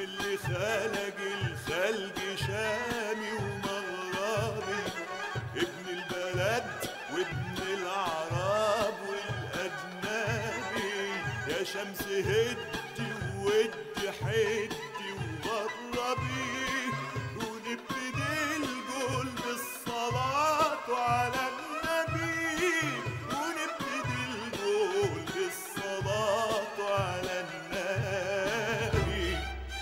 اللي خلق الخلق شامي ومغربي ابن البلد وابن العرب والأجنبي يا شمس هدي وودي حدي وغربي ونبتدي الجول بالصلاة على النبي ونبتدي الجول بالصلاة على النبي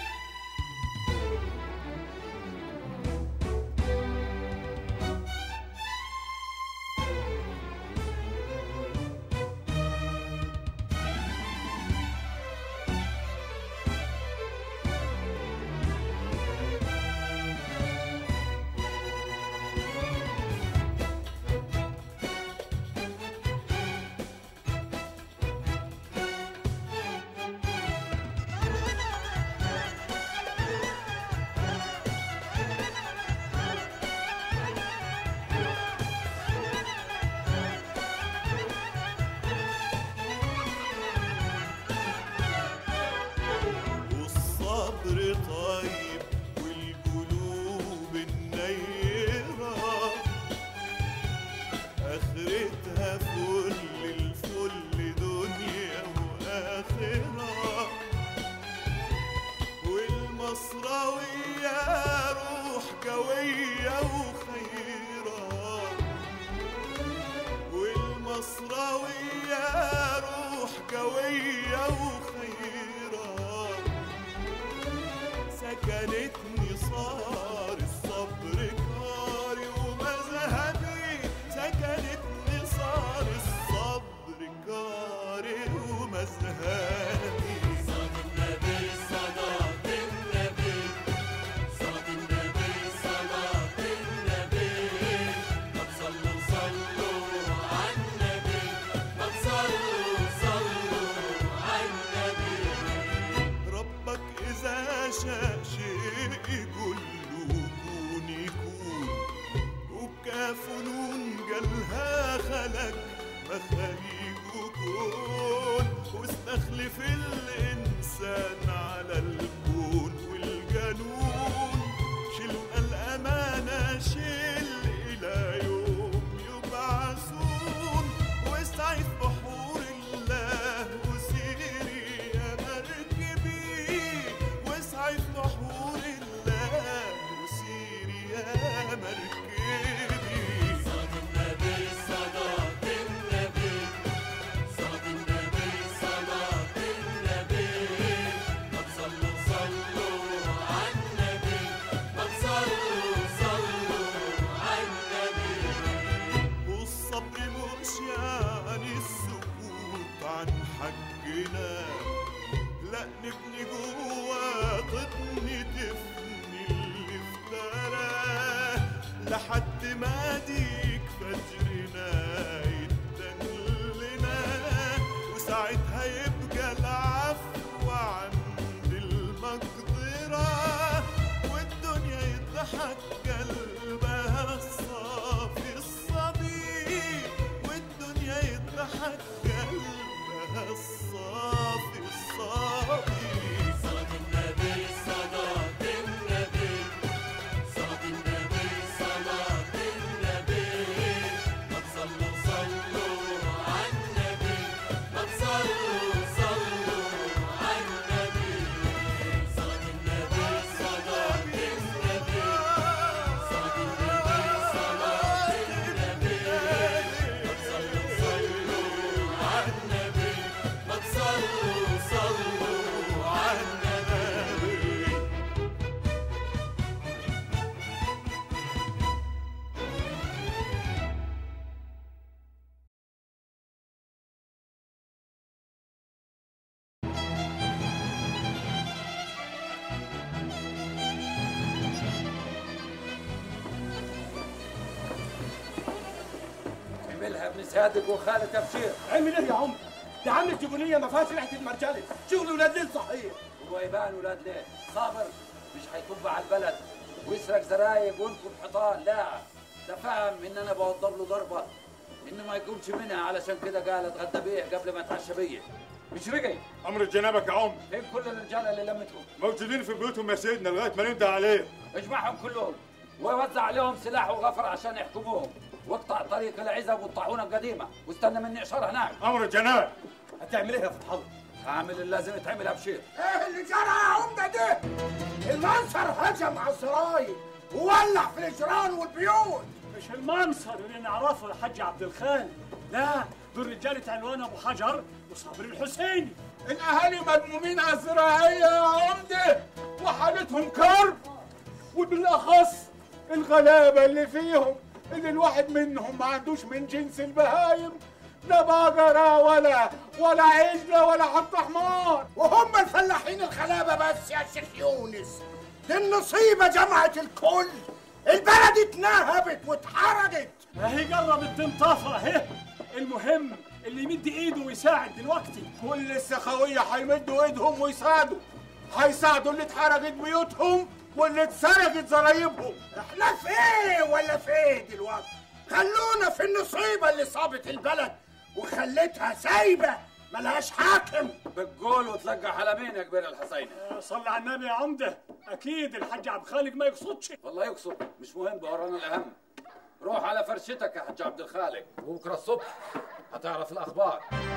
والصبر طيب والقلوب النيرة آخرتها فل الفل دنيا وآخرة والمصراوية روح قوية وخيرة والمصراوية روح قوية وخيرة سكنتني صار الصبر كاري ومذهبي سكنتني صار الصبر كاري ومذهبي صاد النبي صلاة النبي صاد النبي صلاة النبي ما تصلوا صلوا على النبي ما تصلوا صلوا على النبي ربك إذا شاء شيء يقول له كون يكون وبكاف نون قالها خلق مخاليق كون واستخلف الإنسان على الكون والجنون شلنا الأمانة شيل إلى يوم يبعثون واستعيذ بحور الله وسيري يا مركبي واسعي في بحور الله وسيري يا مركبي صاد النبي صلاة النبي صاد النبي صلاة النبي ما تصلوا صلوا على النبي ما تصلوا صلوا على النبي والصبر مش يعني السكوت عن حقنا لا نبني جوا تبني تفني اللي افتراه لحد ما ديك فجرنا يتدلنا وساعتها يبقى العفو عند المقدرة والدنيا يضحك قلبها الصافي الصبي والدنيا يضحك قلبها الصافي الصبي صاد النبي صلاة النبي صاد النبي صلاة النبي ما تصلوا صلوا على النبي ما تصلوا صلوا على النبي صاد النبي صلاة النبي صاد النبي صلاة النبي ما تصلوا صلوا على النبي ما تصلوا صلوا على النبي عملها ابن صادق وخالد تبشير عمل ايه يا عم؟ دي عامل جبنيه ما فيهاش ريحه المرجله شغل ولاد ليل صحيح هو يبان ولاد ليه صابر مش هيكب على البلد ويسرق زرايب وينكب حيطان لا ده فهم ان انا بوضب له ضربه انه ما يكونش منها علشان كده قال اتغدى بيه قبل ما اتعشى بيه مشرقي امر جنابك يا عم فين كل الرجال اللي لمتهم موجودين في بيوتهم يا سيدنا لغايه ما ننده عليه اجمعهم كلهم ووزع عليهم سلاح وغفر عشان يحكموهم واقطع طريق العزب والطاحونه القديمه واستنى مني اشاره هناك امر الجناب هتعمل ايه يا فتح الله؟ هعمل اللازم يتعمل يا بشير ايه اللي جرى يا عمده ده؟ المنصر هجم على السراير وولع في الجيران والبيوت مش المنصر اللي نعرفه يا حاج عبد الخالق لا دول رجالة عنوان ابو حجر وصابر الحسيني الاهالي ملمومين على الزراعيه يا عمده وحالتهم كرب وبالاخص الغلابه اللي فيهم اللي الواحد منهم ما عندوش من جنس البهايم لا بقرة ولا ولا عجلة ولا حتى حمار وهم الفلاحين الغلابة بس يا شيخ يونس دي النصيبة جمعت الكل البلد اتنهبت واتحرجت اهي جربت تنطفى اهي المهم اللي يمد ايده ويساعد دلوقتي كل السخاوية هيمدوا ايدهم ويساعدوا هيساعدوا اللي اتحرجت بيوتهم واللي اتسرقت زرايبهم احنا في ايه ولا في ايه دلوقتي خلونا في النصيبة اللي صابت البلد وخلتها سايبة ملهاش حاكم بتقول وتلقى على مين يا كبير الحسيني صلي على النبي يا عمده اكيد الحاج عبد الخالق ما يقصدش والله يقصد مش مهم بورانا الاهم روح على فرشتك يا حاج عبد الخالق وبكره الصبح هتعرف الاخبار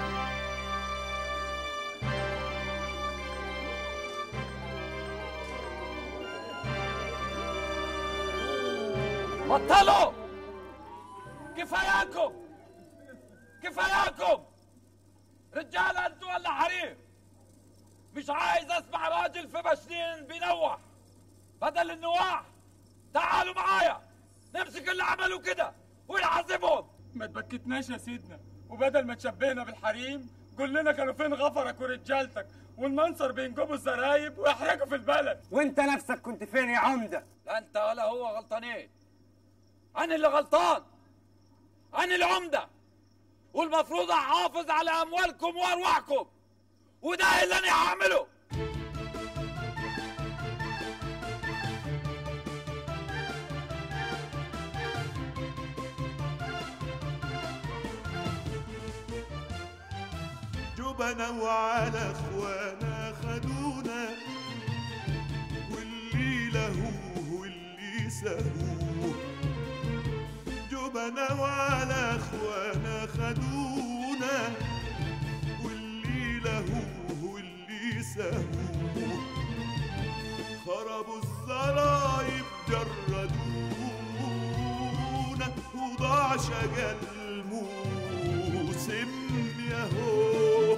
بطلوا كفاياكم كفاياكم رجال انتوا ولا حريم مش عايز اسمع راجل في بشرين بينوح بدل النواح تعالوا معايا نمسك اللي عملوا كده ونعذبهم ما تبكتناش يا سيدنا وبدل ما تشبهنا بالحريم قول لنا كانوا فين غفرك ورجالتك والمنصر بينجبوا الزرايب ويحرقوا في البلد وانت نفسك كنت فين يا عمده لا انت ولا هو غلطانين انا اللي غلطان انا العمده والمفروض احافظ على اموالكم وارواحكم وده اللي انا هعمله جبنا وعلى اخوانا خدونا واللي لهوه واللي سهوه جبنا وعلى اخوانا خدونا واللي لهوه واللي سهوه خربوا الزرايب جردونا وضاع شجل الموسم ياهو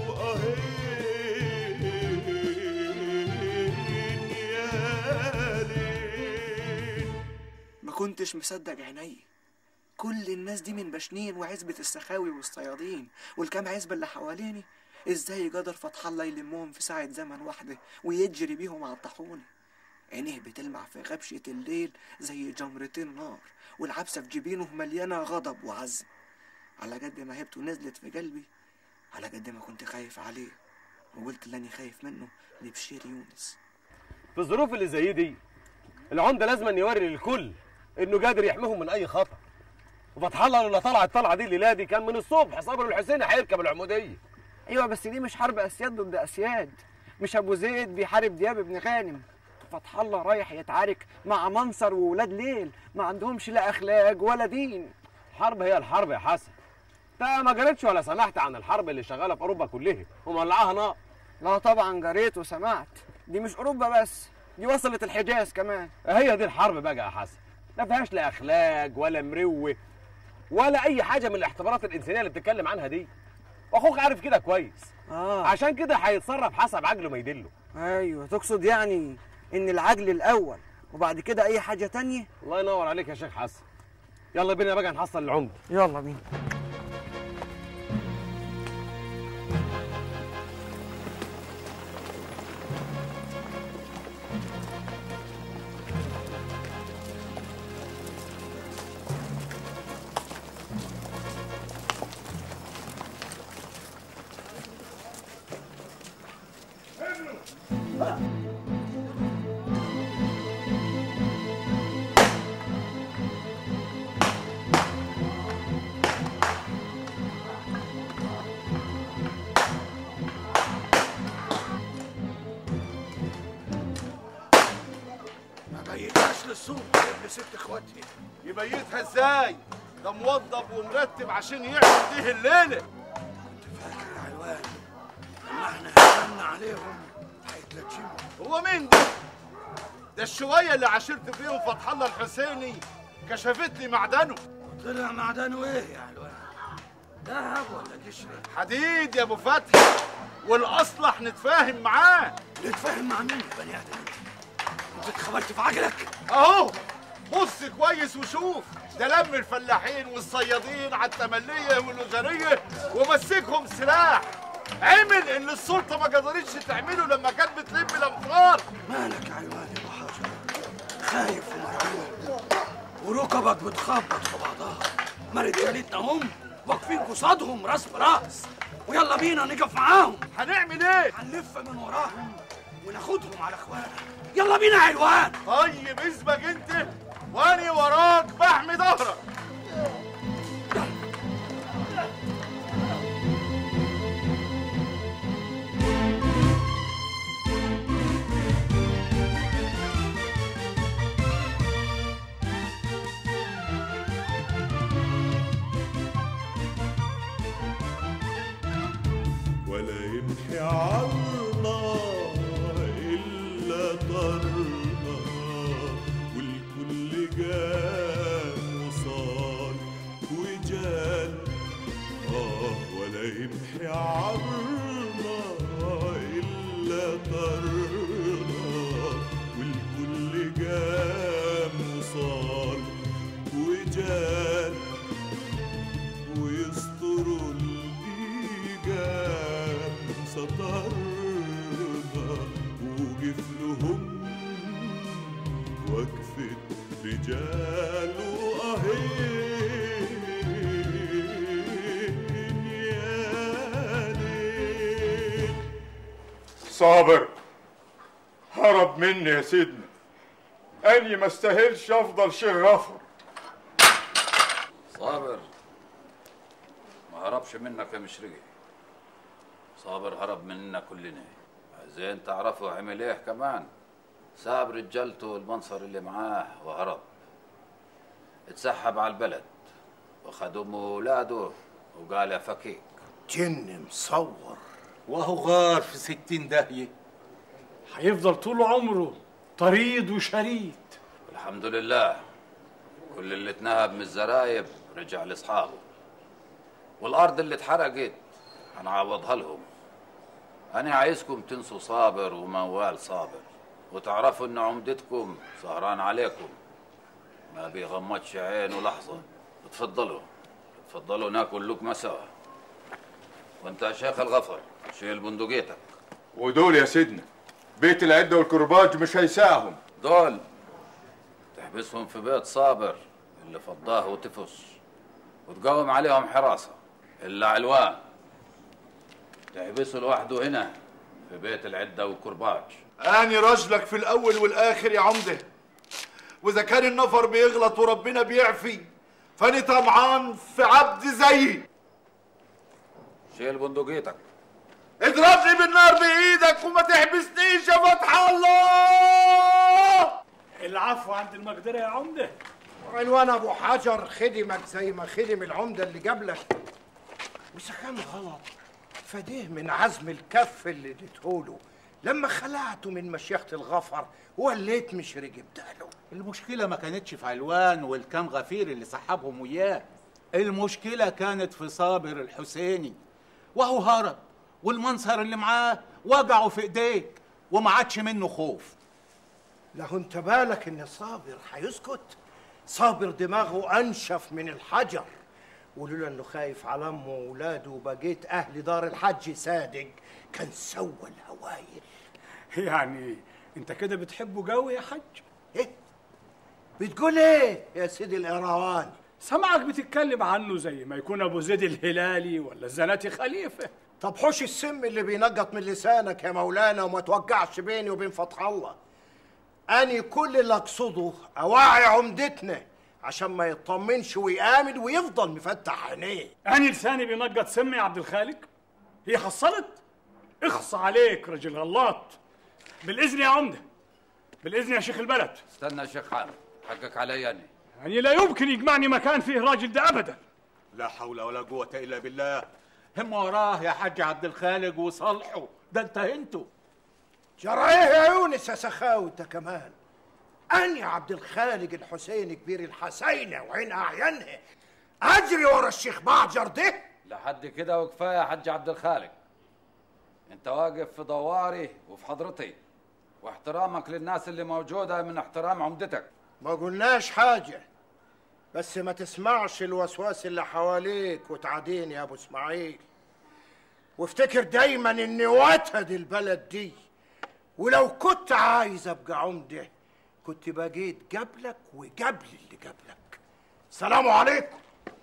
وأهين يا ليل ما كنتش مصدق عيني كل الناس دي من بشنين وعزبة السخاوي والصيادين والكام عزبة اللي حواليني ازاي قدر فتح الله يلمهم في ساعة زمن واحدة ويجري بيهم على الطاحونة عينيه بتلمع في غبشة الليل زي جمرتين نار والعبسة في جبينه مليانة غضب وعزم على قد ما هيبته نزلت في قلبي على قد ما كنت خايف عليه وقلت اللي أنا خايف منه لبشير يونس في الظروف اللي زي دي العمده لازم أن يوري للكل انه قادر يحميهم من اي خطر وفتح الله لولا طلع الطلعه دي الليله دي كان من الصبح صابر الحسيني هيركب العموديه ايوه بس دي مش حرب اسياد ضد اسياد مش ابو زيد بيحارب دياب ابن غانم فتح الله رايح يتعارك مع منصر وولاد ليل ما عندهمش لا اخلاق ولا دين الحرب هي الحرب يا حسن انت ما قريتش ولا سمعت عن الحرب اللي شغاله في اوروبا كلها ومولعاها نار لا طبعا قريت وسمعت دي مش اوروبا بس دي وصلت الحجاز كمان هي دي الحرب بقى يا حسن لا فيهاش لا اخلاق ولا مروه ولا اي حاجه من الاحتبارات الانسانيه اللي بتتكلم عنها دي واخوك عارف كده كويس اه عشان كده هيتصرف حسب عقله ما يدله ايوه تقصد يعني ان العجل الاول وبعد كده اي حاجه تانية الله ينور عليك يا شيخ حسن يلا بينا بقى نحصل العمده يلا بينا السوق ابن ست اخواتي يبيتها ازاي ده موظف ومرتب عشان يعمل دي الليله فاكر يا علوان لما احنا هجمنا عليهم هيتلجموا هو مين ده ده الشويه اللي عاشرت فيهم فتح الله الحسيني كشفت لي معدنه طلع معدنه ايه يا علوان ذهب ولا قشره حديد يا ابو فتحي والاصلح نتفاهم معاه نتفاهم مع مين يا بني ادم انت اتخبرت في عقلك اهو بص كويس وشوف ده لم الفلاحين والصيادين على التمليه والوزاريه ومسكهم سلاح عمل اللي السلطه ما قدرتش تعمله لما كانت بتلم الامطار مالك يا علوان يا ابو حاجه خايف ومرعوب وركبك بتخبط في بعضها ما رجالتنا هم واقفين قصادهم راس براس ويلا بينا نقف معاهم هنعمل ايه هنلف من وراهم وناخدهم على اخوانا يلا بينا يا علوان طيب اسبق انت واني وراك بحمي ظهرك ولا يمحي عنا إلا طرنا والكل جان وصال وجال آه ولا يمحي عنا إلا طرنا والكل جان وصال وجال ويستروا الإيجاب سطرنا وقف لهم وقفة رجال وأهين يا ليل صابر هرب مني يا سيدنا اني ما استاهلش افضل شيخ غفر صابر ما هربش منك يا مشرقي صابر هرب مننا كلنا زين تعرفوا عمل ايه كمان ساب رجالته والمنصر اللي معاه وهرب اتسحب على البلد وخد امه واولاده وقال يا فكيك جن مصور وهو غار في ستين داهية هيفضل طول عمره طريد وشريد الحمد لله كل اللي اتنهب من الزرايب رجع لاصحابه والارض اللي اتحرقت هنعوضها لهم انا عايزكم تنسوا صابر وموال صابر وتعرفوا ان عمدتكم سهران عليكم ما بيغمضش عينه لحظه اتفضلوا اتفضلوا ناكل لقمه سوا وانت يا شيخ الغفر شيل بندقيتك ودول يا سيدنا بيت العده والكرباج مش هيساهم دول تحبسهم في بيت صابر اللي فضاه وتفس وتقوم عليهم حراسة إلا علوان تحبسه لوحده هنا في بيت العدة والكرباج اني رجلك في الاول والاخر يا عمده واذا كان النفر بيغلط وربنا بيعفي فاني طمعان في عبد زيي شيل بندقيتك اضربني بالنار بايدك وما تحبسنيش يا فتح الله العفو عند المقدرة يا عمدة عنوان ابو حجر خدمك زي ما خدم العمده اللي قبلك واذا كان غلط فده من عزم الكف اللي اديتهوله لما خلعته من مشيخه الغفر وليت مش رجبت له المشكلة ما كانتش في علوان والكام غفير اللي سحبهم وياه المشكلة كانت في صابر الحسيني وهو هرب والمنصر اللي معاه وجعوا في ايديك وما عادش منه خوف له انت بالك ان صابر هيسكت صابر دماغه انشف من الحجر ولولا انه خايف على امه واولاده وبقيت اهل دار الحج صادق كان سوى الهوايل يعني انت كده بتحبه قوي يا حج ايه بتقول ايه يا سيدي القروان سمعك بتتكلم عنه زي ما يكون ابو زيد الهلالي ولا الزناتي خليفه طب حوش السم اللي بينقط من لسانك يا مولانا وما توقعش بيني وبين فتح الله أني كل اللي أقصده أوعي عمدتنا عشان ما يطمنش ويآمن ويفضل مفتح عينيه أني لساني بينقط سم يا عبد الخالق هي حصلت اخص عليك رجل غلاط بالإذن يا عمدة بالإذن يا شيخ البلد استنى يا شيخ حامد حقك علي أنا يعني لا يمكن يجمعني مكان فيه راجل ده ابدا لا حول ولا قوة إلا بالله هم وراه يا حاج عبد الخالق وصالحه ده انت انتوا جرى ايه يا يونس يا سخاوي انت كمان أنا عبد الخالق الحسين كبير الحسينة وعين أعينها أجري ورا الشيخ بعجر ده لحد كده وكفايه يا حاج عبد الخالق انت واقف في دواري وفي حضرتي واحترامك للناس اللي موجوده من احترام عمدتك ما قلناش حاجة بس ما تسمعش الوسواس اللي حواليك وتعاديني يا أبو إسماعيل وافتكر دايما إني وتد البلد دي ولو كنت عايز أبقى عمدة كنت بقيت قبلك وقبل اللي قبلك سلام عليكم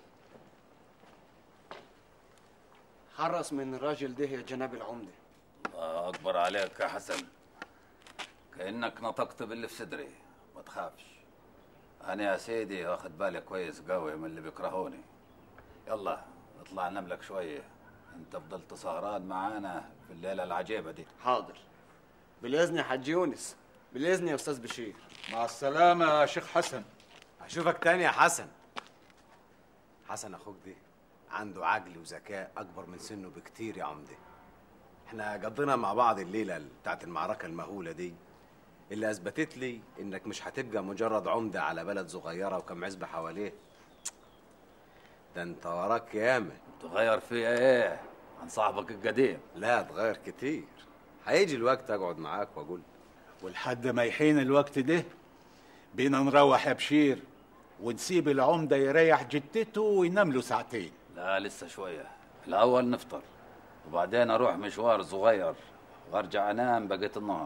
حرص من الراجل ده يا جناب العمدة الله اكبر عليك يا حسن كانك نطقت باللي في صدري ما تخافش انا يا سيدي واخد بالي كويس قوي من اللي بيكرهوني يلا اطلع نام لك شويه انت فضلت سهران معانا في الليله العجيبه دي حاضر بالإذن يا حاج يونس بالإذن يا أستاذ بشير مع السلامة يا شيخ حسن هشوفك تاني يا حسن حسن اخوك ده عنده عقل وذكاء اكبر من سنه بكتير يا عمده احنا قضينا مع بعض الليله بتاعت المعركه المهوله دي اللي اثبتت لي انك مش هتبقى مجرد عمده على بلد صغيره وكم عزبه حواليه ده انت وراك ياما تغير فيها ايه عن صاحبك القديم لا اتغير كتير هيجي الوقت اقعد معاك واقول ولحد ما يحين الوقت ده بينا نروح يا بشير ونسيب العمدة يريح جدته وينام له ساعتين لا لسه شويه الاول نفطر وبعدين اروح مشوار صغير وارجع انام بقيه النهار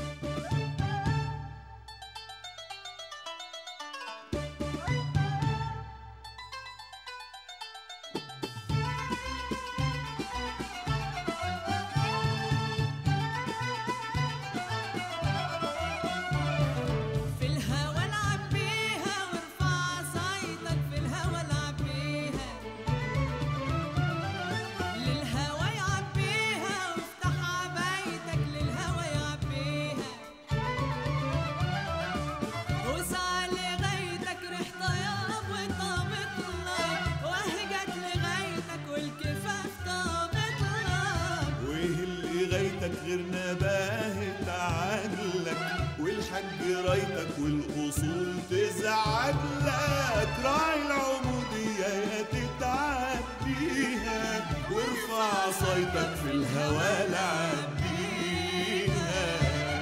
في الهوا العب بيها وارفع صيتك في الهوا العب بيها للهوا يعب بيها وافتح عبايتك للهوا يعب بيها وسع لغايتك ريح طياب وطابت لك وهجت لغايتك والكفاف طابت لك وايه اللي غايتك غير نباهة عقلك والحج رايتك والاصول تزعج لك راعي العمودية يا تتعب بيها وارفع صيتك في الهوا لعب بيها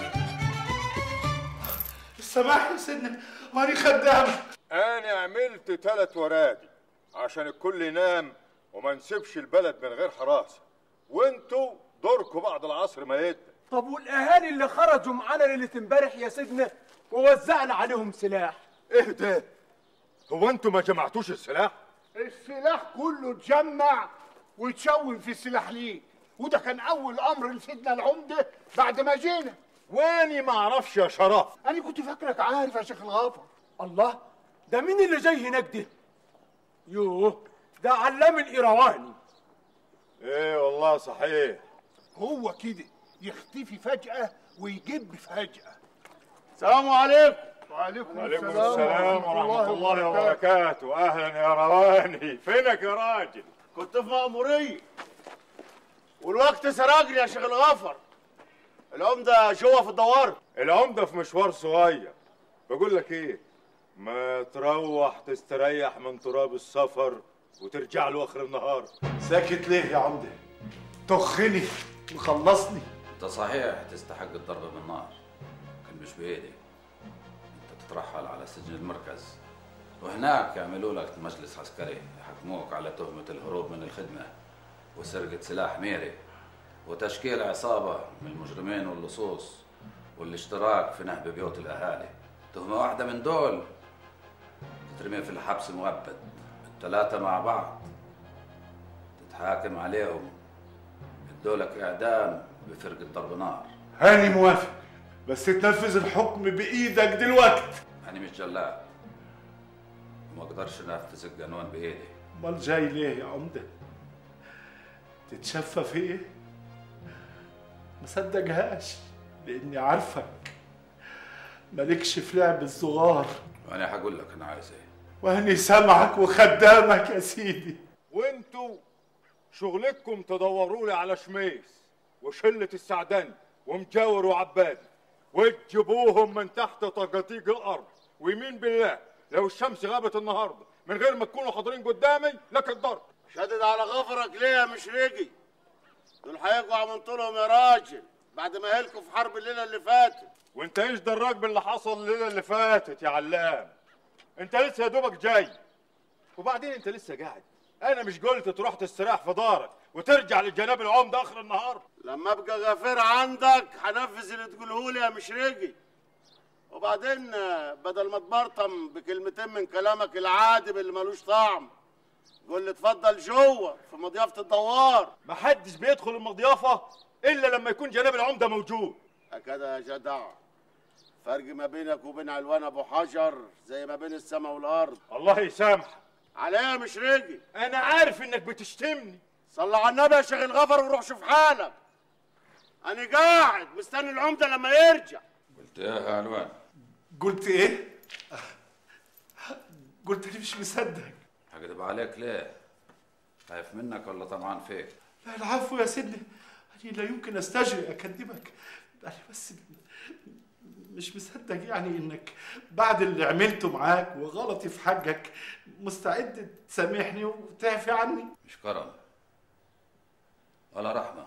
السماح يا سيدنا ماني خدامك انا عملت ثلاث ورادي عشان الكل ينام وما نسيبش البلد من غير حراسه وانتوا دوركم بعد العصر ما يدن طب والاهالي اللي خرجوا معانا ليله امبارح يا سيدنا ووزعنا عليهم سلاح ايه ده هو انتوا ما جمعتوش السلاح السلاح كله اتجمع وتشون في السلاح ليه وده كان اول امر لسيدنا العمده بعد ما جينا واني ما اعرفش يا شرف انا كنت فاكرك عارف يا شيخ الغافر الله ده مين اللي جاي هناك ده يوه ده علام الإيرواني ايه والله صحيح هو كده يختفي فجأة ويجب فجأة السلام عليكم وعليكم وعليكم السلام ورحمة الله وبركاته أهلا يا رواني فينك يا راجل كنت في مأمورية والوقت سرقني يا شيخ الغفر العمدة جوه في الدوار العمدة في مشوار صغير بقول لك ايه ما تروح تستريح من تراب السفر وترجع له اخر النهار ساكت ليه يا عمدة طخني مخلصني انت صحيح تستحق الضرب بالنار لكن مش بايدي انت تترحل على سجن المركز وهناك يعملوا لك مجلس عسكري يحكموك على تهمة الهروب من الخدمة وسرقة سلاح ميري وتشكيل عصابة من المجرمين واللصوص والاشتراك في نهب بيوت الأهالي تهمة واحدة من دول تترمي في الحبس مؤبد الثلاثة مع بعض تتحاكم عليهم يدولك إعدام بفرقة ضرب نار هاني موافق بس تنفذ الحكم بإيدك دلوقتي أنا مش جلاد وما أقدرش أنفذ القانون بإيدي امال جاي ليه يا عمدة تتشفى فيه ما صدقهاش لاني عارفك مالكش في لعب الصغار وانا هقول لك انا عايز ايه واني سامعك وخدامك يا سيدي وانتوا شغلتكم تدوروا لي على شميس وشلة السعدني ومجاور وعباد وتجيبوهم من تحت طقاطيق الارض ويمين بالله لو الشمس غابت النهارده من غير ما تكونوا حاضرين قدامي لك الضرب شدد على غفرك ليه يا مشرقي دول هيقعوا من طولهم يا راجل بعد ما هلكوا في حرب الليله اللي فاتت وانت ايش دراك باللي حصل الليله اللي فاتت يا علام انت لسه يا دوبك جاي وبعدين انت لسه قاعد انا مش قلت تروح تستريح في دارك وترجع للجناب العمده اخر النهار لما ابقى غفير عندك هنفذ اللي تقوله لي يا مشرقي وبعدين آه، بدل ما تبرطم بكلمتين من كلامك العادي اللي ملوش طعم قول لي اتفضل جوه في مضيافه الدوار محدش بيدخل المضيافه الا لما يكون جناب العمده موجود هكذا يا جدع فرق ما بينك وبين علوان ابو حجر زي ما بين السماء والارض الله يسامحك عليا مش رجي انا عارف انك بتشتمني صلى على النبي يا شيخ الغفر وروح شوف حالك انا قاعد مستني العمده لما يرجع قلت ايه يا علوان قلت ايه قلت لي مش مصدق هكذب عليك ليه خايف منك ولا طمعان فيك لا العفو يا سيدي أنا لا يمكن استجري اكذبك انا بس مش مصدق يعني انك بعد اللي عملته معاك وغلطي في حقك مستعد تسامحني وتعفي عني مش كرم ولا رحمة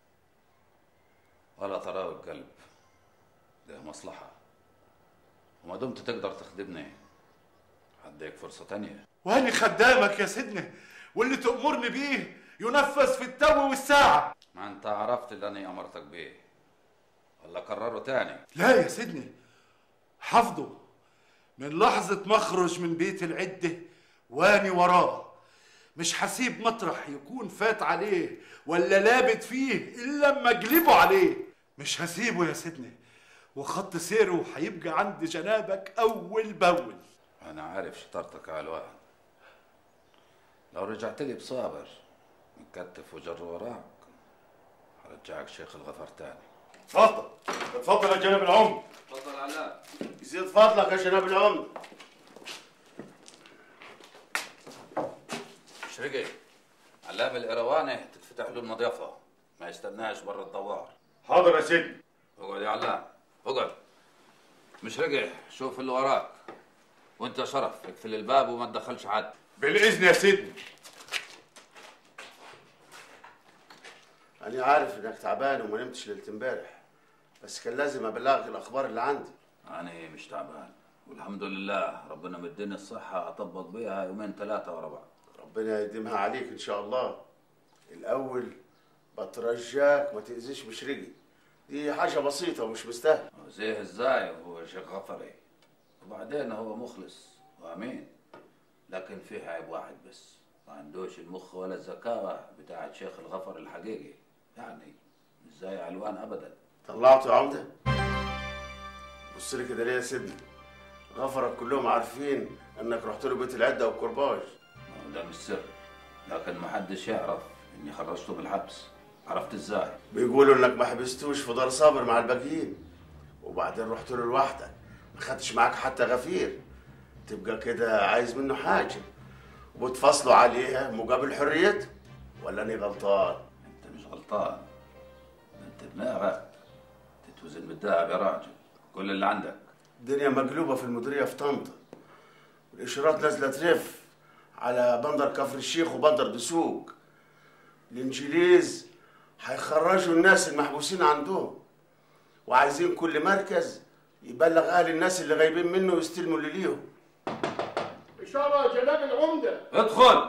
ولا طراوة قلب ده مصلحة وما دمت تقدر تخدمني هديك فرصة تانية واني خدامك يا سيدنا واللي تأمرني بيه ينفذ في التو والساعة ما انت عرفت اللي انا امرتك بيه ولا كرره تاني لا يا سيدنا حفظه من لحظة ما اخرج من بيت العدة واني وراه مش حسيب مطرح يكون فات عليه ولا لابت فيه الا لما اقلبه عليه مش هسيبه يا سيدنا وخط سيره هيبقى عند جنابك اول باول انا عارف شطارتك يا علوان لو رجعت لي بصابر مكتف وجر وراك هرجعك شيخ الغفر تاني اتفضل اتفضل يا جناب العمده تفضل علاء يزيد فضلك يا جناب العمده شرقي علام القرواني تتفتح له المضيفة ما يستناش برا الدوار حاضر يا سيدي اقعد يا علام اقعد مشرقي شوف اللي وراك وانت يا شرف اقفل الباب وما تدخلش حد بالاذن يا سيدي انا عارف انك تعبان وما نمتش ليله امبارح بس كان لازم ابلغك الاخبار اللي عندي انا مش تعبان والحمد لله ربنا مديني الصحة اطبق بيها يومين ثلاثة ورا بعض ربنا يديمها عليك ان شاء الله الاول بترجاك ما تاذيش مشرقي دي حاجه بسيطه ومش مستاهله زيه ازاي هو شيخ غفري وبعدين هو مخلص وامين لكن فيه عيب واحد بس ما عندوش المخ ولا الذكاوة بتاعت شيخ الغفر الحقيقي يعني مش زي علوان ابدا طلعته يا عمده بص لي كده ليه يا سيدنا غفرك كلهم عارفين انك رحت له بيت العده والكرباج ما هو ده مش سر لكن ما حدش يعرف اني خرجته من الحبس عرفت ازاي بيقولوا انك ما حبستوش في دار صابر مع الباقيين وبعدين رحت له لوحدك ما خدتش معاك حتى غفير تبقى كده عايز منه حاجه وبتفصلوا عليها مقابل حريته ولا اني غلطان انت مش غلطان انت دماغك تتوزن بالذهب يا راجل كل اللي عندك الدنيا مقلوبه في المديريه في طنطا والاشارات نازله ترف على بندر كفر الشيخ وبندر دسوق الانجليز هيخرجوا الناس المحبوسين عندهم وعايزين كل مركز يبلغ اهل الناس اللي غايبين منه ويستلموا اللي ليهم إشارة جناب العمدة ادخل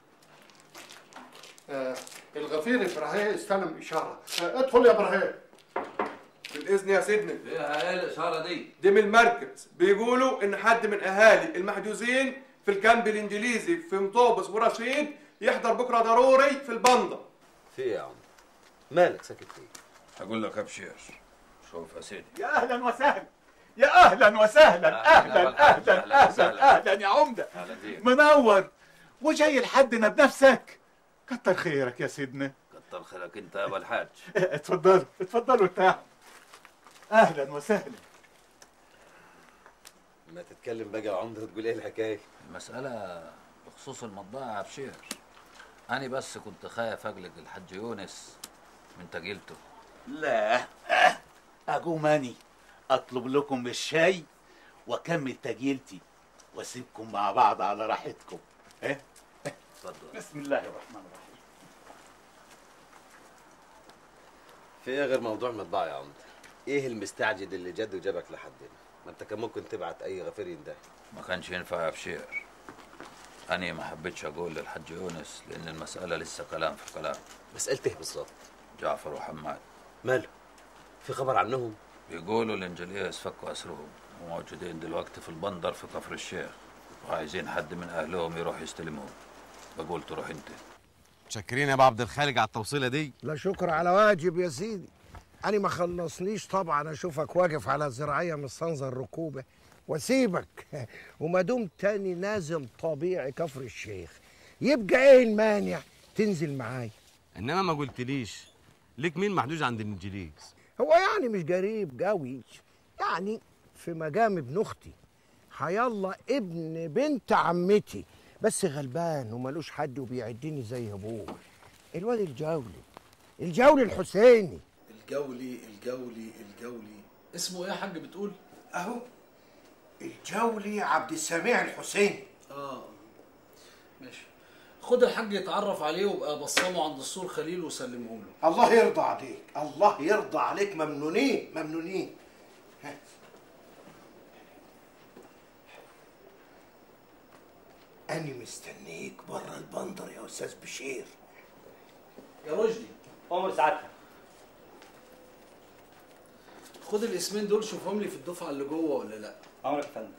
آه الغفير إبراهيم استلم إشارة آه ادخل يا إبراهيم بالاذن يا سيدنا فيها ايه الاشاره دي دي من المركز بيقولوا ان حد من اهالي المحجوزين في الكامب الانجليزي في مطوبس ورشيد يحضر بكره ضروري في البنده في إيه يا عم مالك ساكت ليه هقول لك ابشر شوف يا سيدي يا اهلا وسهلا يا اهلا وسهلا اهلا اهلا اهلا اهلا يا عمده اهلا بيك منور وجاي لحدنا بنفسك كتر خيرك يا سيدنا كتر خيرك انت يا ابو الحاج اتفضلوا اتفضلوا تعالوا اهلا وسهلا ما تتكلم بقى يا عمده تقول ايه الحكايه المسألة بخصوص المطبعة يا بشير أنا بس كنت خايف أقلق الحاج يونس من تجيلته لا اقوم اني اطلب لكم الشاي واكمل تجيلتي واسيبكم مع بعض على راحتكم ايه اتفضل بسم الله الرحمن الرحيم في ايه غير موضوع المطبعه يا عمده ايه المستعجل اللي جد وجابك لحدنا ما انت كان ممكن تبعت اي غفير ينده ما كانش ينفع يا بشير أنا ما حبيتش أقول للحاج يونس لأن المسألة لسه كلام في كلام مسألة إيه بالظبط؟ جعفر وحماد ماله؟ في خبر عنهم؟ بيقولوا الإنجليز فكوا أسرهم وموجودين دلوقتي في البندر في كفر الشيخ وعايزين حد من أهلهم يروح يستلمهم بقول تروح أنت متشكرين يا ابو عبد الخالق على التوصيله دي لا شكر على واجب يا سيدي أنا ما خلصنيش طبعا أشوفك واقف على زراعية مستنظر ركوبة وأسيبك وما دمت تاني نازل طبيعي كفر الشيخ يبقى إيه المانع تنزل معايا انما ما قلتليش ليك مين محجوز عند الانجليز هو يعني مش قريب قوي يعني في مقام ابن أختي حيالله ابن بنت عمتي بس غلبان وملوش حد وبيعدني زي أبوه الواد الجولي الجولي الحسيني الجولي الجولي الجولي اسمه ايه يا حاج بتقول؟ اهو الجولي عبد السميع الحسيني اه ماشي خد الحاج يتعرف عليه وابقى بصمه عند السور خليل وسلمه له الله يرضى عليك الله يرضى عليك ممنونين ممنونين ها. أنا مستنيك بره البندر يا أستاذ بشير يا رشدي عمر سعادتك خد الاسمين دول شوفهم لي في الدفعه اللي جوه ولا لا عمرك يا فندم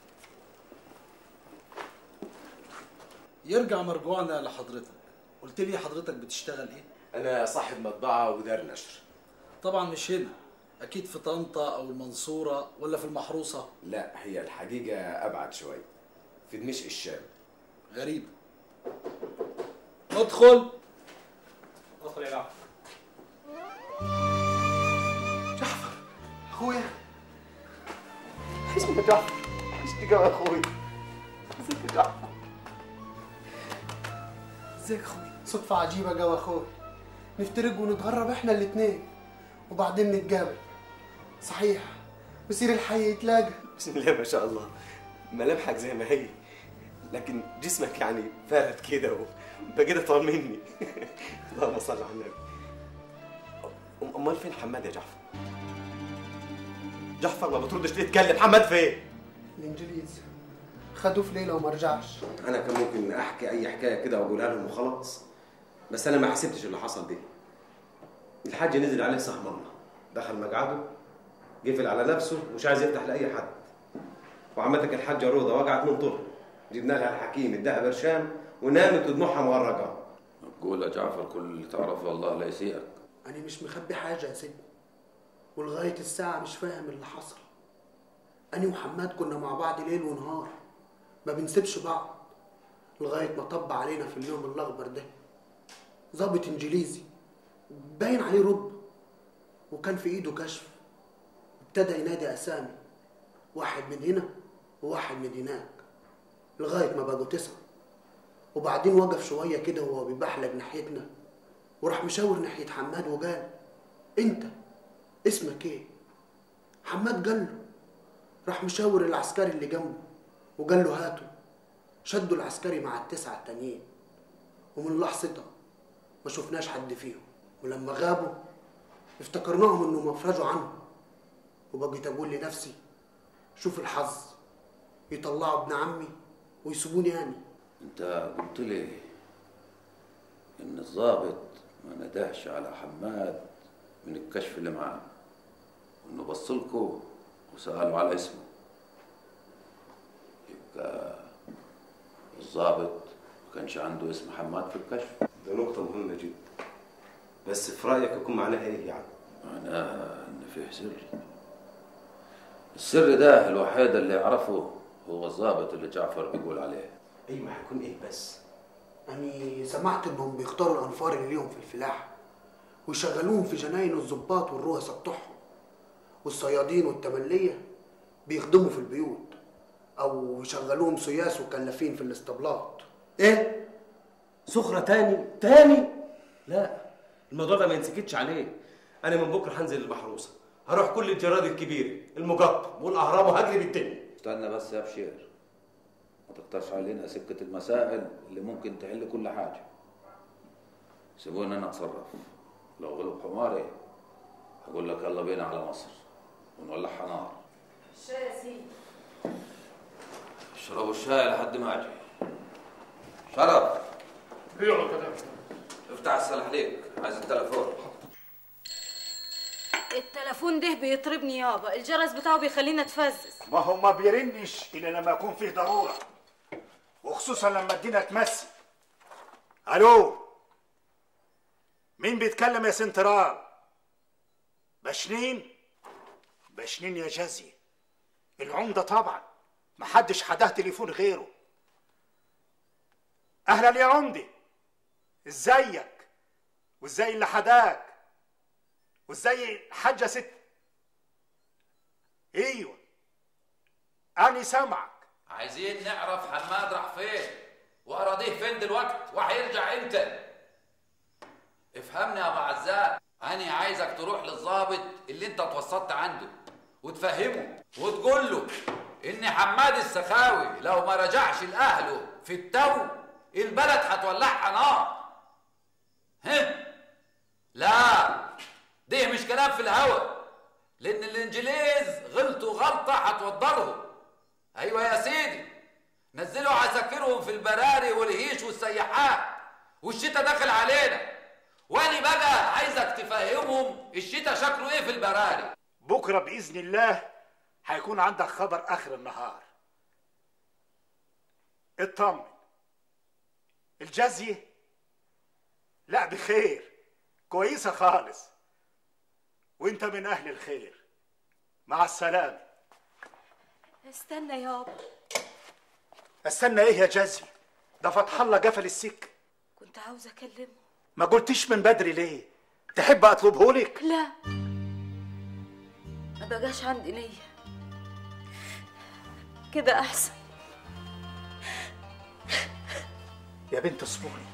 يرجع مرجوعنا لحضرتك قلت لي حضرتك بتشتغل ايه انا صاحب مطبعه ودار نشر طبعا مش هنا اكيد في طنطا او المنصوره ولا في المحروسه لا هي الحقيقه ابعد شويه في دمشق الشام غريبه ادخل ادخل يا جعفر أخويا اسمه جعفر اشتكى يا أخويا ازيك يا جعفر ازيك يا اخويا صدفة عجيبة جو اخويا نفترق ونتغرب احنا الاتنين وبعدين نتقابل صحيح مسير الحي يتلاقى بسم الله ما شاء الله ملامحك زي ما هي لكن جسمك يعني فارد كده وبقيت اطول مني اللهم صل على النبي أم- امال فين حماد يا جعفر جعفر ما بتردش ليه تتكلم حماد فين الانجليز خدوه في ليلة وما رجعش انا كان ممكن احكي اي حكايه كده واقولها لهم وخلاص بس انا ما حسبتش اللي حصل دي الحاج نزل عليه سهم الله دخل مقعده قفل على نفسه ومش عايز يفتح لاي حد وعمتك الحاجه روضه وقعت من طول جبنا لها الحكيم اداها برشام ونامت ودموعها مورقه قول يا جعفر كل اللي تعرفه الله لا يسيئك انا مش مخبي حاجة يا سيدي ولغاية الساعة مش فاهم اللي حصل أنا وحماد كنا مع بعض ليل ونهار ما بنسيبش بعض لغاية ما طب علينا في اليوم الأخضر ده ظابط إنجليزي باين عليه رب وكان في إيده كشف ابتدى ينادي أسامي واحد من هنا وواحد من هناك لغاية ما بقوا تسعة وبعدين وقف شوية كده وهو بيبحلق ناحيتنا وراح مشاور ناحية حماد وقال أنت اسمك إيه؟ حماد قال له راح مشاور العسكري اللي جنبه وقال له هاته شدوا العسكري مع التسعة التانيين ومن لحظتها ما شفناش حد فيهم ولما غابوا افتكرناهم انهم افرجوا عنهم وبقيت اقول لنفسي شوف الحظ يطلعوا ابن عمي ويسيبوني انا انت قلت لي ان الضابط ما ندهش على حماد من الكشف اللي معاه وانه بصلكوا وسألوا على اسمه يبقى الضابط ما كانش عنده اسم حماد في الكشف ده نقطه مهمه جدا بس في رايك يكون معناها ايه يعني معناها ان فيه سر السر ده الوحيد اللي يعرفه هو الضابط اللي جعفر بيقول عليه ايوه هيكون ايه بس أني سمعت إنهم بيختاروا الأنفار اللي ليهم في الفلاحة ويشغلوهم في جناين الضباط والرؤساء بتوعهم والصيادين والتملية بيخدموا في البيوت او يشغلوهم سياس وكلافين في الاسطبلات ايه سخرة تاني تاني لا الموضوع ده ما ينسكتش عليه انا من بكره هنزل المحروسه هروح كل الجراد الكبيره المقطم والاهرام وهجري بالدنيا استنى بس يا بشير ما تقترش علينا سكة المسائل اللي ممكن تحل كل حاجة سيبوني انا اتصرف لو غلب حماري هقول لك يلا بينا على مصر ونولعها نار الشاي يا سيدي اشربوا الشاي لحد ما اجي شرف ايوه كده افتح السلاح ليك عايز التليفون التليفون ده بيطربني يابا الجرس بتاعه بيخليني اتفزز ما هو ما بيرنش الا لما يكون فيه ضروره وخصوصا لما الدنيا تمسي الو مين بيتكلم يا سنترال بشنين بشنين يا جزي العمده طبعا محدش حداه تليفون غيره اهلا يا عمدي ازيك وازاي اللي حداك وازاي الحاجه ست ايوه اني سامعك عايزين نعرف حماد راح فين واراضيه فين دلوقتي وهيرجع امتى افهمني يا ابو عزام انا عايزك تروح للظابط اللي انت اتوسطت عنده وتفهمه وتقول له ان حماد السخاوي لو ما رجعش لاهله في التو البلد هتولعها نار ها لا ده مش كلام في الهوا لان الانجليز غلطوا غلطه هتوضرهم ايوه يا سيدي نزلوا عساكرهم في البراري والهيش والسياحات والشتاء داخل علينا وانا بقى عايزك تفهمهم الشتاء شكله ايه في البراري بكره باذن الله هيكون عندك خبر اخر النهار اطمن الجزية لا بخير كويسة خالص وانت من اهل الخير مع السلامة استنى يابا استنى ايه يا جزي ده فتح الله قفل السكة كنت عاوزه اكلمه ما قلتش من بدري ليه تحب اطلبه لك لا ما بقاش عندي نيه كده احسن يا بنت اصبري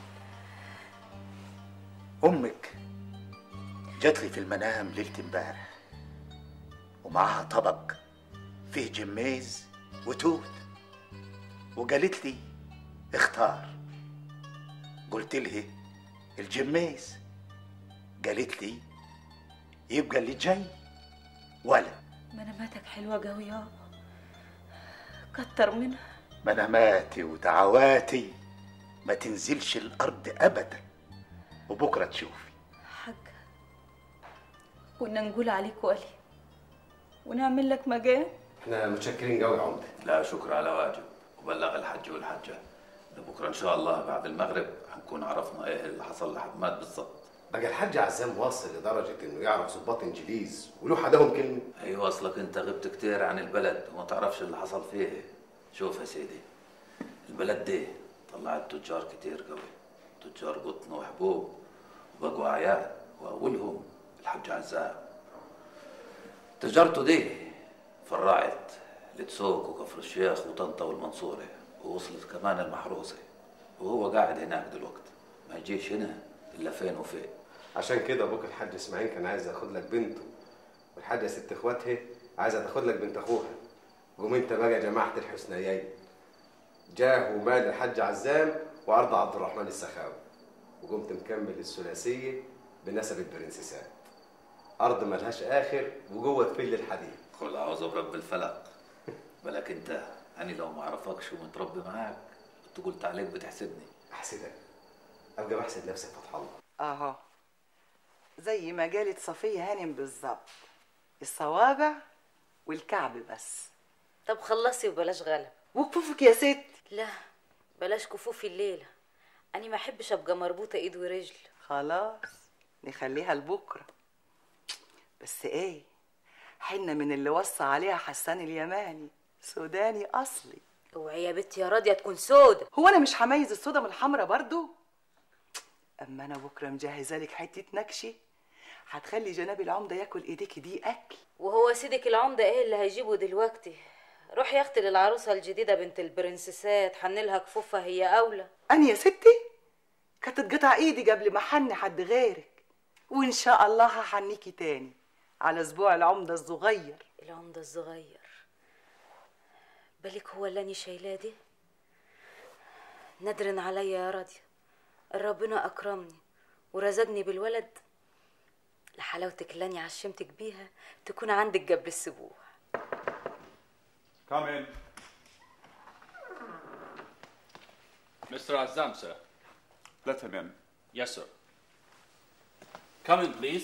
امك جات لي في المنام ليله امبارح ومعاها طبق فيه جميز وتوت وقالت لي اختار قلت لها الجميز قالت لي يبقى اللي جاي ولا مناماتك حلوه قوي يابا كتر منها مناماتي ودعواتي ما تنزلش الارض ابدا وبكره تشوفي حاج كنا نقول عليك ولي ونعمل لك مجال احنا متشكرين قوي يا عمده لا شكر على واجب وبلغ الحج والحجة ده بكرة إن شاء الله بعد المغرب هنكون عرفنا إيه اللي حصل لحماد بالظبط بقى الحاج عزام واصل لدرجه انه يعرف ظباط انجليز وله حداهم كلمه أيوة أصلك أنت غبت كتير عن البلد وما تعرفش اللي حصل فيه شوف يا سيدي البلد دي طلعت تجار كتير قوي تجار قطن وحبوب وبقوا أعيان وأولهم الحاج عزام تجارته دي فرعت لتسوق وكفر الشيخ وطنطا والمنصورة ووصلت كمان المحروسة وهو قاعد هناك دلوقتي ما يجيش هنا إلا فين وفين عشان كده ابوك الحاج اسماعيل كان عايز ياخد لك بنته والحاجه ست اخواتها عايزه تاخد لك بنت اخوها قوم انت بقى جماعه الحسنيين جاه ومال الحاج عزام وارض عبد الرحمن السخاوي وقمت مكمل الثلاثيه بنسب البرنسيسات ارض ملهاش اخر وجوه فل الحديد قل أعوذ برب الفلق بالك أنت أنا لو ما أعرفكش ومتربي معاك كنت قلت عليك بتحسدني احسدك ابقى بحسد نفسي فتح الله اهو زي ما قالت صفية هانم بالظبط الصوابع والكعب بس طب خلصي وبلاش غلب وكفوفك يا ست لا بلاش كفوفي الليله انا ما احبش ابقى مربوطه ايد ورجل خلاص نخليها لبكره بس ايه حنة من اللي وصى عليها حسان اليماني سوداني اصلي اوعي يا بنتي يا راضيه تكون سودة هو انا مش هميز السودا من الحمرا برضو اما انا بكره مجهزه لك حته نكشه هتخلي جناب العمده ياكل ايديك دي اكل وهو سيدك العمده ايه اللي هيجيبه دلوقتي روح يا اختي للعروسه الجديده بنت البرنسيسات حنلها كفوفها هي اولى أنا يا ستي كانت تقطع ايدي قبل ما حني حد غيرك وان شاء الله هحنيكي تاني على اسبوع العمده الصغير العمده الصغير بالك هو اللي أنا شايلاه دي ندرن عليا يا راضيه ربنا اكرمني ورزقني بالولد لحلاوتك اللي أنا عشمتك بيها تكون عندك قبل السبوع Come in. Mr. Azam, sir. Let him in. Yes, sir. Come in, please.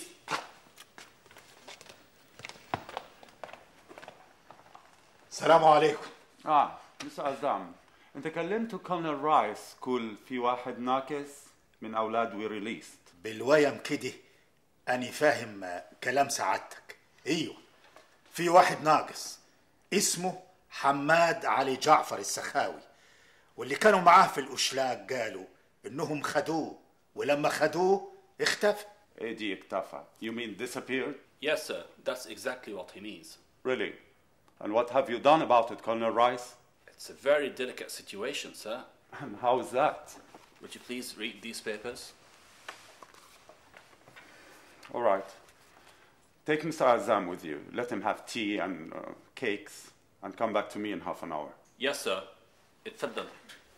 السلام عليكم اه مس عزام انت كلمت كولنل رايس كل في واحد ناقص من اولاد وي ريليست بالويم كده أنا فاهم كلام سعادتك أيوه في واحد ناقص اسمه حماد علي جعفر السخاوي واللي كانوا معاه في الأشلاك قالوا إنهم خدوه ولما خدوه اختفى ايه دي اختفى you mean disappeared Yes, sir. That's exactly what he means. really and what have you done about it Colonel Rice It's a very delicate situation, sir. and how is that Would you please read these papers? all right take Mr. Azam with you let him have tea and uh, cakes and come back to me in half an hour Yes, sir. اتفضل.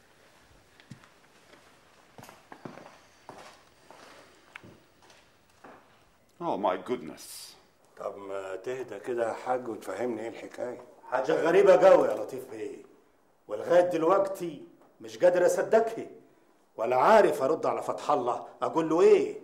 oh my goodness طب ما تهدى كده يا حاج وتفهمني ايه الحكايه حاجة غريبة قوي يا لطيف بيه ولغاية دلوقتي مش قادر أصدقها ولا عارف أرد على فتح الله أقول له إيه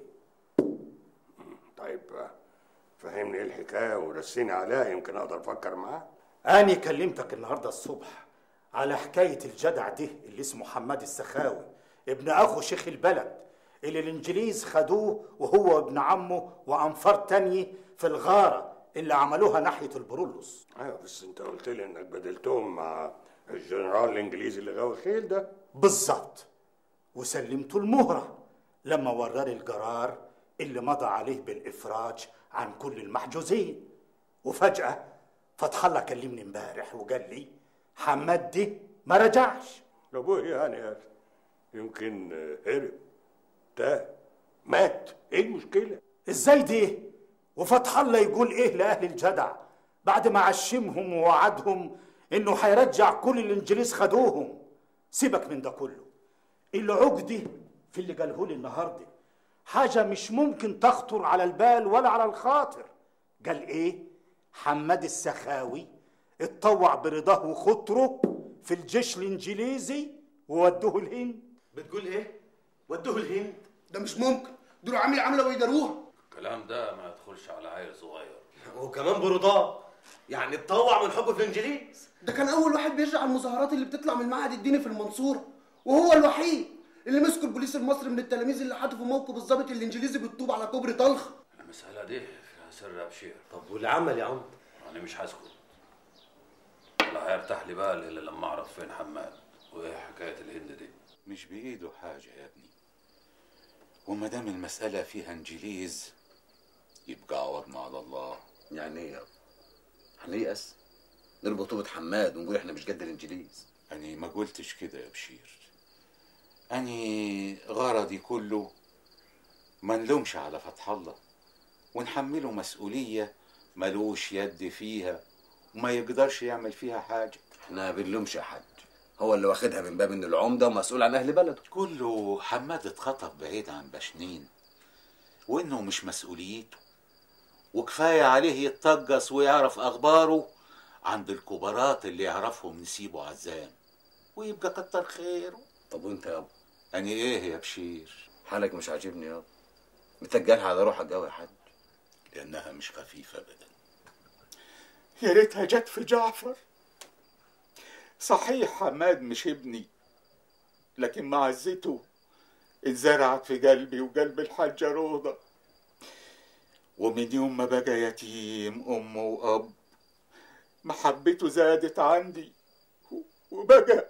طيب فهمني ايه الحكايه ورسيني عليها يمكن اقدر افكر معاك أنا كلمتك النهاردة الصبح على حكاية الجدع ده اللي اسمه حماد السخاوي ابن أخو شيخ البلد اللي الإنجليز خدوه وهو ابن عمه وأنفار تانية في الغارة اللي عملوها ناحية البرولوس ايوه بس انت قلت لي انك بدلتهم مع الجنرال الانجليزي اللي غاوي خيل ده بالظبط وسلمته المهرة لما وراني القرار اللي مضى عليه بالإفراج عن كل المحجوزين وفجأة فتح الله كلمني امبارح وقال لي حماد دي ما رجعش ابوه يعني يا اخي يمكن هرب تاه مات ايه المشكله ازاي دي وفتح الله يقول ايه لاهل الجدع بعد ما عشمهم ووعدهم انه هيرجع كل الانجليز خدوهم سيبك من ده كله العقدة في اللي قاله لي النهارده حاجه مش ممكن تخطر على البال ولا على الخاطر قال ايه حماد السخاوي اتطوع برضاه وخطره في الجيش الانجليزي وودوه الهند بتقول ايه؟ ودوه الهند ده مش ممكن دول عامل عمله ويداروها الكلام ده ما يدخلش على عيل صغير وكمان برضاه يعني اتطوع من حبه في الانجليز ده كان اول واحد بيرجع المظاهرات اللي بتطلع من المعهد الديني في المنصوره وهو الوحيد اللي مسكوا البوليس المصري من التلاميذ اللي حدفوا موقف الضابط الانجليزي بالطوب على كوبري طلخ المسألة دي فيها سر يا بشير طب والعمل يا عم أنا مش هسكت ولا هيرتاح لي بال إلا لما أعرف فين حماد وإيه حكاية الهند دي مش بإيده حاجة يا ابني وما دام المسألة فيها انجليز يبقى عوضنا على الله يعني إيه يابا؟ هنيأس نربط طوبة حماد ونقول إحنا مش قد الإنجليز أنا ما قلتش كده يا بشير أني غرضي كله ما نلومش على فتح الله ونحمله مسؤولية ملوش يد فيها وما يقدرش يعمل فيها حاجة احنا بنلومش حد هو اللي واخدها من باب إنه العمدة ومسؤول عن أهل بلده كله حماد اتخطف بعيد عن بشنين وإنه مش مسؤوليته وكفاية عليه يتطجس ويعرف أخباره عند الكبارات اللي يعرفهم نسيبه عزام ويبقى كتر خيره طب وأنت يابا أني إيه يا بشير حالك مش عاجبني يابا متجلها على روحك قوي يا حاج لأنها مش خفيفة أبدا يا ريتها جت في جعفر صحيح حماد مش ابني لكن معزته اتزرعت في قلبي وقلب الحاجة روضة ومن يوم ما بقى يتيم أم وأب محبته زادت عندي و- وبقى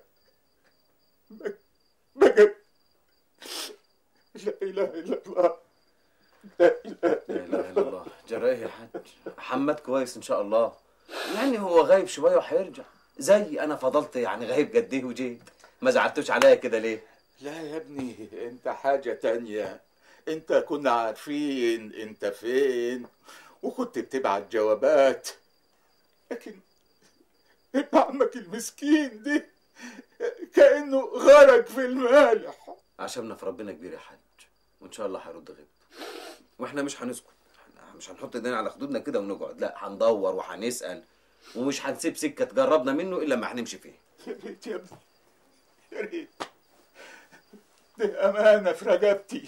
بقى لا إله إلا الله لا إله لا إله إلا الله جرى إيه يا حاج حماد كويس إن شاء الله يعني هو غايب شوية وهيرجع زي انا فضلت يعني غايب قد ايه وجيت ما زعلتوش عليا كده ليه لا يا ابني انت حاجة تانية انت كنا عارفين انت فين وكنت بتبعت جوابات لكن ابن عمك المسكين ده كأنه غرق في المالح عشمنا في ربنا كبير يا حاج وان شاء الله هيرد غيبته واحنا مش هنسكت احنا مش هنحط ايدينا على خدودنا كده ونقعد لا هندور وهنسال ومش هنسيب سكه تجربنا منه الا ما هنمشي فيه يا ريت يا ابني يا ريت دي أمانة في رقبتي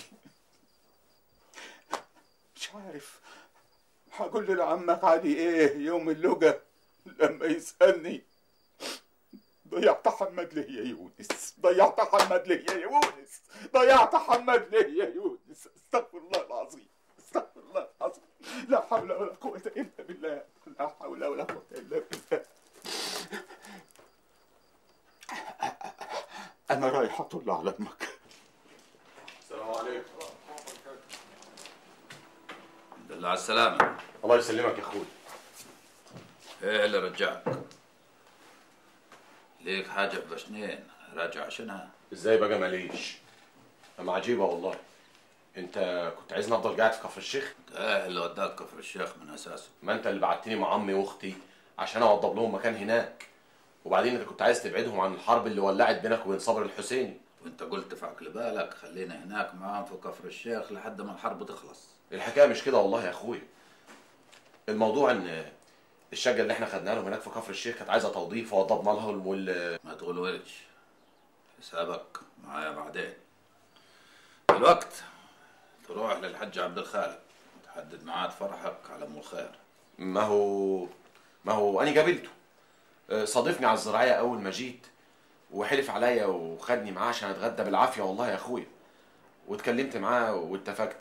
مش عارف هقول لعمك علي إيه يوم اللقا لما يسألني ضيعت حماد ليه يا يونس ضيعت حماد ليه يا يونس ضيعت حماد ليه يا يونس استغفر الله العظيم استغفر الله العظيم لا حول ولا قوة إلا بالله لا حول ولا قوة إلا بالله أنا رايح أطل على أمك السلام عليكم الحمد لله على السلامة الله يسلمك يا اخوي ايه اللي رجعك؟ ليك حاجة في بشنين راجع عشانها ازاي بقى ماليش اما عجيبه والله انت كنت عايزني افضل قاعد في كفر الشيخ ايه اللي وداك كفر الشيخ من اساسه ما انت اللي بعتني مع امي واختي عشان اوضب لهم مكان هناك وبعدين انت كنت عايز تبعدهم عن الحرب اللي ولعت بينك وبين صبر الحسيني وانت قلت في عقل بالك خلينا هناك معاهم في كفر الشيخ لحد ما الحرب تخلص الحكايه مش كده والله يا اخويا الموضوع ان الشقه اللي احنا خدناها لهم هناك في كفر الشيخ كانت عايزه توظيف ووضبنا لهم وال ما تقولوش حسابك معايا بعدين الوقت تروح للحج عبد الخالق تحدد ميعاد فرحك على ام الخير ما هو ما هو انا قابلته آه، صادفني على الزراعيه اول ما جيت وحلف عليا وخدني معاه عشان اتغدى بالعافيه والله يا اخويا واتكلمت معاه واتفقت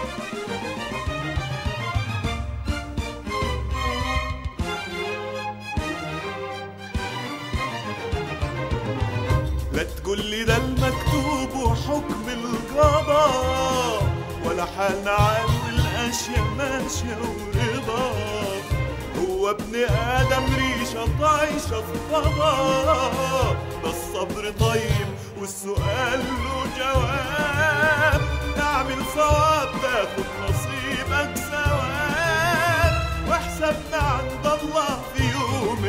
لا تقول لي ده المكتوب وحكم القضاء ولا حالنا عال والاشياء ماشيه ورضا هو ابن ادم ريشه طايشه في فضاء ده الصبر طيب والسؤال له جواب اعمل صواب تاخد نصيبك ثواب وحسابنا عند الله في يوم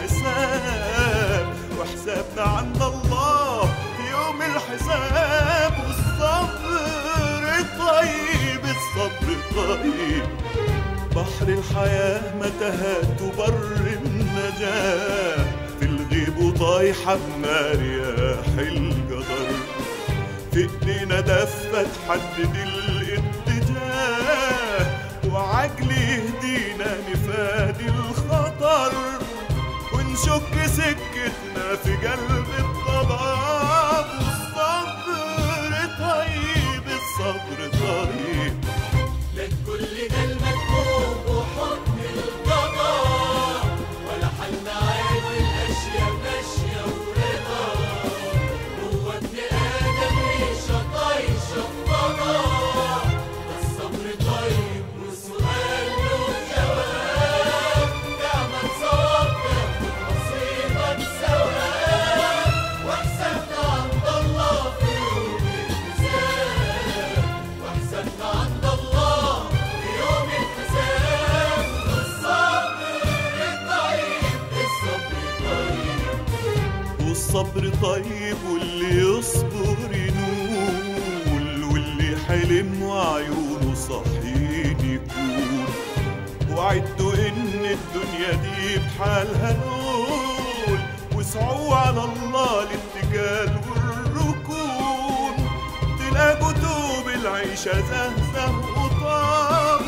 الحساب وحسابنا عند الله في يوم الحساب والصبر طيب الصبر طيب بحر الحياة متاهات وبر النجاة في الغيب وطايحة بنار رياح القدر في ايدينا دفة تحدد الاتجاه وعقل يهدينا نفادي الخطر ونشك سكتنا في قلب الضباب والصبر طيب الصبر طيب لا تقول لي ده المكتوب وحكم القضاء ولا حل عين والاشياء ماشيه ورضا هو ابن ادم ريشه طايشه في فضاء ده الصبر طيب والسؤال له جواب تعمل صواب تاخد نصيبك ثواب واحسبنا عند الله في يوم الحساب واحسبنا عند الله في يوم الحساب الصبر طيب الصبر طيب والصبر طيب واللي يصبر ينول واللي حلم وعيونه صحيح يكون وعدوا ان الدنيا دي بحالها نقول واسعوا على الله الاتكال والركون تلاقوا دوب العيشة زهزه وطاب